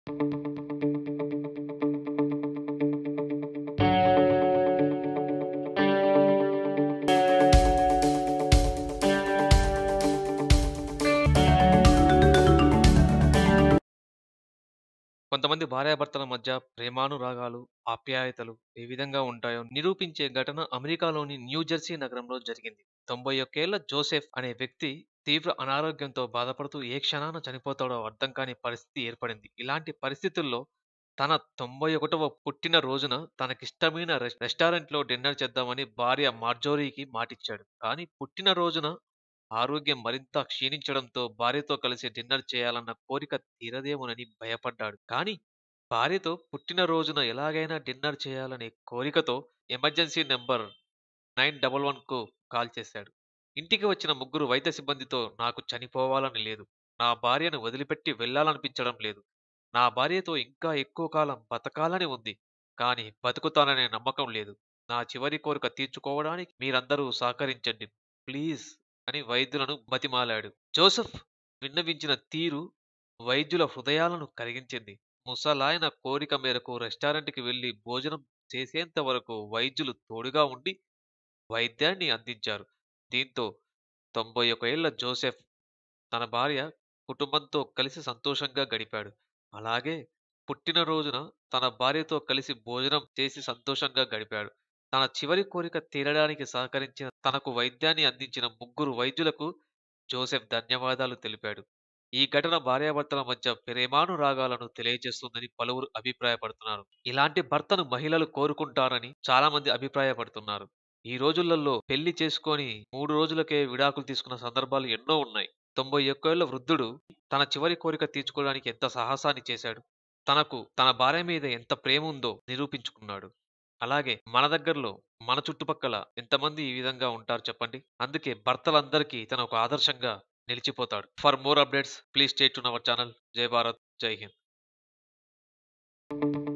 కొంతమంది భార్యాభర్తల మధ్య ప్రేమానురాగాలు, ఆప్యాయతలు ఏ విధంగా ఉంటాయో నిరూపించే ఘటన అమెరికాలోని న్యూజెర్సీ నగరంలో జరిగింది. 91 ఏళ్ల జోసెఫ్ అనే వ్యక్తి తీవ్ర అనారోగ్యంతో బాధపడుతూ ఏ క్షణాన చనిపోతాడో అర్థం కాని పరిస్థితి ఏర్పడింది. ఇలాంటి పరిస్థితుల్లో తన 91వ పుట్టిన రోజున తనకిష్టమైన రెస్ రెస్టారెంట్‌లో డిన్నర్ చేద్దామని భార్య మార్జోరీకి మాటిచ్చాడు. కానీ పుట్టిన రోజున ఆరోగ్యం మరింత క్షీణించడంతో భార్యతో కలిసి డిన్నర్ చేయాలన్న కోరిక తీరదేమోనని భయపడ్డాడు. కానీ భార్యతో పుట్టిన రోజున ఎలాగైనా డిన్నర్ చేయాలనే కోరికతో ఎమర్జెన్సీ నంబర్ 911కు కాల్ చేశాడు. ఇంటికి వచ్చిన ముగ్గురు వైద్య సిబ్బందితో నాకు చనిపోవాలని లేదు. నా భార్యను వదిలిపెట్టి వెళ్లాలనిపించడం లేదు. నా భార్యతో ఇంకా ఎక్కువ కాలం బతకాలని ఉంది. కానీ బతుకుతాననే నమ్మకం లేదు. నా చివరి కోరిక తీర్చుకోవడానికి మీరందరూ సహకరించండి ప్లీజ్ అని వైద్యులను బతిమాలాడు. జోసెఫ్ విన్నవించిన తీరు వైద్యుల హృదయాలను కరిగించింది. ముసలాయన కోరిక మేరకు రెస్టారెంట్‌కి వెళ్లి భోజనం చేసేంత వరకు వైద్యులు తోడుగా ఉండి వైద్యాన్ని అందించారు. దీంతో 91 ఏళ్ల జోసెఫ్ తన భార్య, కుటుంబంతో కలిసి సంతోషంగా గడిపాడు. అలాగే పుట్టిన రోజున తన భార్యతో కలిసి భోజనం చేసి సంతోషంగా గడిపాడు. తన చివరి కోరిక తీరడానికి సహకరించిన తనకు వైద్యాన్ని అందించిన ముగ్గురు వైద్యులకు జోసెఫ్ ధన్యవాదాలు తెలిపాడు. ఈ ఘటన భార్యాభర్తల మధ్య ప్రేమానురాగాలను తెలియజేస్తుందని పలువురు అభిప్రాయపడుతున్నారు. ఇలాంటి భర్తను మహిళలు కోరుకుంటారని చాలామంది అభిప్రాయపడుతున్నారు. ఈ రోజులలో పెళ్లి చేసుకొని 3 రోజులకే విడాకులు తీసుకున్న సందర్భాలు ఎన్నో ఉన్నాయి. 91 ఏళ్ల వృద్ధుడు తన చివరి కోరిక తీర్చుకోవడానికి ఎంత సాహసాన్ని చేశాడు. తనకు తన భార్య మీద ఎంత ప్రేమ ఉందో నిరూపించుకున్నాడు. అలాగే మన దగ్గరలో, మన చుట్టుపక్కల ఎంతమంది ఈ విధంగా ఉంటారు చెప్పండి. అందుకే భర్తలందరికీ ఇతను ఒక ఆదర్శంగా నిలిచిపోతాడు. For more updates please stay tune our channel. జై భారత్! జై హింద్!